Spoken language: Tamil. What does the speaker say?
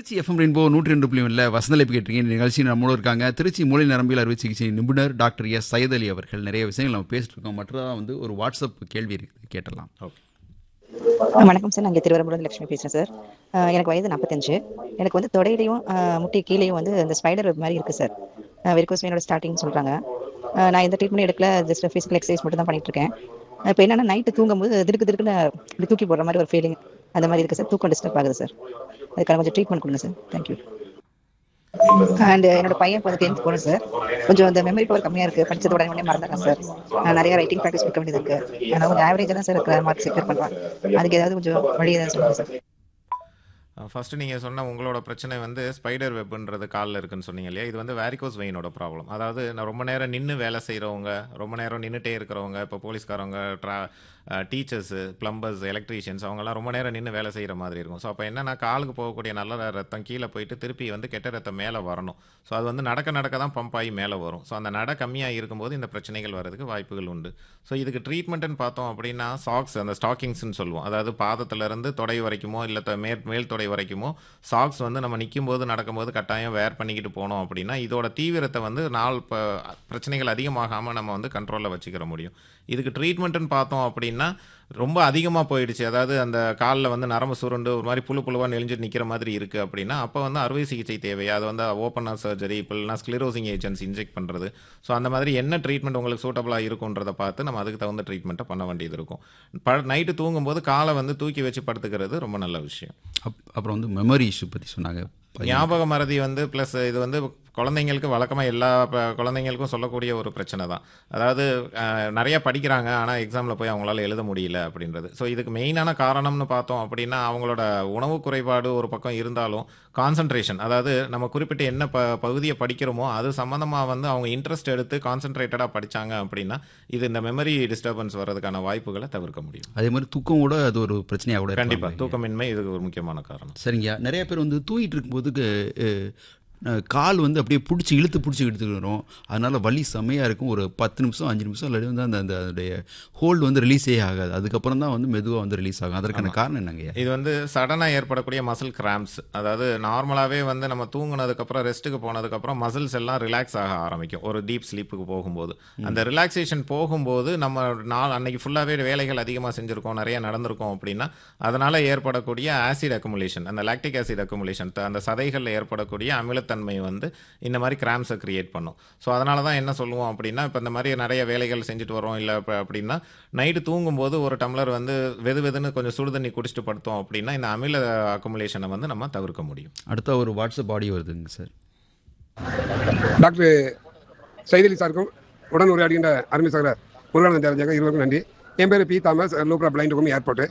திருச்சி எஃப்எம் ரெயின்போ நூற்றி ரெண்டு புள்ளி ஒன்றில் வசந்தலைப்பு கேட்டீங்க இந்த நிகழ்ச்சி நம்மளோட இருக்காங்க திருச்சி மூளை நரம்பியல் அறுவை சிகிச்சை நிபுணர் டாக்டர் எஸ் சையத் அலி அவர்கள் நிறைய விஷயங்கள் நம்ம பேசிட்டு இருக்கோம் மற்றதாக வந்து ஒரு வாட்ஸ்அப் கேள்வி இருக்குது கேட்டலாம் ஓகே வணக்கம் சார் நான் இங்கே திருவரம்புரம் லட்சுமி பேசுகிறேன் சார் அஹ் எனக்கு வயது நாற்பத்தஞ்சு எனக்கு வந்து தொடையிலையும் அஹ் முட்டி கீழேயும் வந்து இந்த ஸ்பைடர் வெப் மாதிரி இருக்குது சார் வெரிகோஸ் வெயினோட ஸ்டார்டிங் சொல்கிறாங்க நான் எந்த ட்ரீட்மெண்ட் எடுக்கல ஜஸ்ட் ஃபிசிக்கல் எக்ஸசைஸ் மட்டும் தான் பண்ணிட்டு இருக்கேன் இப்போ என்னன்னா நைட்டு தூங்கும்போது திடுக்கு திடுக்குன்னு இப்படி தூக்கி போடுற மாதிரி ஒரு ஃபீலிங் அந்த மாதிரி இருக்குது சார் தூக்கம் டிஸ்டர்ப் ஆகுது சார் அதுக்கான கொஞ்சம் ட்ரீட்மெண்ட் கொடுங்க சார் தேங்க்யூ அண்ட் என்னோட பையன் இப்போ டென்த் போகணும் சார் கொஞ்சம் அந்த மெமரி பவர் கம்மியாக இருக்குது படிச்சது உடனே உடனே மறந்துடுறேன் சார் நான் நிறைய ரைட்டிங் ப்ராக்டிஸ் கொடுக்க வேண்டியது இருக்குது நான் கொஞ்சம் ஆவரேஜாக தான் சார் இருக்கிற மார்க் செக்யூர் பண்ணுறேன் அதுக்கு ஏதாவது கொஞ்சம் வழி ஏதாவது சொல்லுங்கள் சார் ஃபஸ்ட்டு நீங்கள் சொன்ன உங்களோட பிரச்சனை வந்து ஸ்பைடர் வெப்புன்றது காலில் இருக்குன்னு சொன்னீங்க இல்லையா இது வந்து வேரிகோஸ் வெயினோட ப்ராப்ளம் அதாவது நான் ரொம்ப நேரம் நின்று வேலை செய்கிறவங்க ரொம்ப நேரம் நின்றுட்டே இருக்கிறவங்க இப்போ போலீஸ்காரவங்க ட்ரா டீச்சர்ஸு ப்ளம்பர்ஸ் எலக்ட்ரீஷியன்ஸ் அவங்கெல்லாம் ரொம்ப நேரம் நின்று வேலை செய்கிற மாதிரி இருக்கும் ஸோ அப்போ என்னன்னா காலுக்கு போகக்கூடிய நல்ல ரத்தம் கீழே போயிட்டு திருப்பி வந்து கெட்ட ரத்தம் மேலே வரணும் ஸோ அது வந்து நடக்க நடக்க தான் பம்ப் ஆகி மேலே வரும் ஸோ அந்த நட கம்மியாக இருக்கும்போது இந்த பிரச்சனைகள் வரதுக்கு வாய்ப்புகள் உண்டு ஸோ இதுக்கு ட்ரீட்மெண்ட்டுன்னு பார்த்தோம் அப்படின்னா சாக்ஸ் அந்த ஸ்டாக்கிங்ஸ்னு சொல்லுவோம் அதாவது பாதத்திலேருந்து தொடை வரைக்குமோ இல்லை மேல் மேல் தொடை வரைக்குமோ சாக்ஸ் வந்து நம்ம நிற்கும் போது நடக்கும்போது கட்டாயம் வேர் பண்ணிக்கிட்டு போனோம் அப்படின்னா இதோட தீவிரத்தை வந்து நாள் ப பிரச்சனைகள் அதிகமாகாமல் நம்ம வந்து கண்ட்ரோலில் வச்சுக்கிற முடியும் இதுக்கு ட்ரீட்மெண்ட்டுன்னு பார்த்தோம் அப்படின்னா ரொம்ப அதிகமாக போயிடுச்சு அதாவது அந்த காலில் வந்து நரம்பு சுருண்டு ஒரு மாதிரி புழு புழுவாக நெளிஞ்சிட்டு நிற்கிற மாதிரி இருக்குது அப்படின்னா அப்போ வந்து அறுவை சிகிச்சை தேவை அது வந்து ஓப்பனாக சர்ஜரி இப்போ இல்லைனா ஸ்க்ளிரோசிங் ஏஜென்ட்ஸ் இன்ஜெக்ட் பண்ணுறது ஸோ அந்த மாதிரி என்ன ட்ரீட்மெண்ட் உங்களுக்கு சூட்டபுளாக இருக்குன்றதை பார்த்து நம்ம அதுக்கு தகுந்த ட்ரீட்மெண்ட்டை பண்ண வேண்டியது இருக்கும் ப நைட்டு தூங்கும்போது காலை வந்து தூக்கி வச்சு படுத்துக்கிறது ரொம்ப நல்ல விஷயம் அப் அப்புறம் வந்து மெமரி இஷ்யூ பற்றி சொன்னாங்க பையன். ஞாபக மறதி வந்து ப்ளஸ் இது வந்து குழந்தைங்களுக்கு வழக்கமாக எல்லா ப- குழந்தைங்களுக்கும் சொல்லக்கூடிய ஒரு பிரச்சனை தான் அதாவது அஹ், நிறைய படிக்கிறாங்க ஆனால் எக்ஸாமில் போய் அவங்களால எழுத முடியல அப்படின்றது ஸோ இதுக்கு மெயினான காரணம்னு பார்த்தோம் அப்படின்னா அவங்களோட உணவு குறைபாடு ஒரு பக்கம் இருந்தாலும் கான்சன்ட்ரேஷன் அதாவது நம்ம குறிப்பிட்ட என்ன ப பகுதியை படிக்கிறோமோ அது சம்மந்தமாக வந்து அவங்க இன்ட்ரெஸ்ட் எடுத்து கான்சென்ட்ரேட்டடாக படித்தாங்க அப்படின்னா இது இந்த மெமரி டிஸ்டர்பன்ஸ் வர்றதுக்கான வாய்ப்புகளை தவிர்க்க முடியும் அதே மாதிரி தூக்கம் கூட அது ஒரு பிரச்சனையாக கூட இருக்கலாம் கண்டிப்பாக இல்லையா? தூக்கமின்மை இதுக்கு ஒரு முக்கியமான காரணம் சரிங்கய்யா நிறைய பேர் வந்து தூங்கிட்டு இருக்கும்போது அஹ், அஹ், கால் வந்து அப்படியே பிடிச்சி இழுத்து பிடிச்சி இழுத்துட்டு வரும் அதனால வலி செமையாக இருக்கும் ஒரு பத்து நிமிஷம் அஞ்சு நிமிஷம் இல்லாட்டி வந்து அந்த அந்த அதோடைய ஹோல்டு வந்து ரிலீஸே ஆகாது அதுக்கப்புறம் தான் வந்து மெதுவாக வந்து ரிலீஸ் ஆகும் அதற்கான காரணம் என்னங்கய்யா இது வந்து சடனாக ஏற்படக்கூடிய மசில் கிராம்ப்ஸ் அதாவது நார்மலாகவே வந்து நம்ம தூங்குனதுக்கப்புறம் ரெஸ்ட்டுக்கு போனதுக்கப்புறம் மசில்ஸ் எல்லாம் ரிலாக்ஸ் ஆக ஆரம்பிக்கும் ஒரு டீப் ஸ்லீப்புக்கு போகும்போது அந்த ரிலாக்ஸேஷன் போகும்போது நம்ம நாள் அன்னைக்கு ஃபுல்லாகவே வேலைகள் அதிகமாக செஞ்சுருக்கோம் நிறைய நடந்திருக்கோம் அப்படின்னா அதனால் ஏற்படக்கூடிய ஆசிட் அக்குமுலேஷன் அந்த லாக்டிக் ஆசிட் அக்குமுலேஷன் அந்த சதைகளில் ஏற்படக்கூடிய அமிலத்தன்மை வந்து இந்த மாதிரி கிராம்ஸை கிரியேட் பண்ணும் ஸோ அதனால தான் என்ன சொல்லுவோம் அப்படின்னா இப்போ இந்த மாதிரி நிறைய வேலைகள் செஞ்சுட்டு வரோம் இல்லை இப்போ அப்படின்னா நைட்டு தூங்கும்போது ஒரு டம்ளர் வந்து வெது வெதுன்னு கொஞ்சம் சுடு தண்ணி குடிச்சிட்டு படுத்தோம் அப்படின்னா இந்த அமில அக்குமுலேஷனை வந்து நம்ம தவிர்க்க முடியும் அடுத்த ஒரு வாட்ஸ்அப் ஆடியோ வருதுங்க சார் டாக்டர் சைதலி சாருக்கும் உடன் உரையாடுகின்ற அருமை சகல முருகானந்த தேவஜாக இருவருக்கும் நன்றி என் பேர் P Thomas local blind home airport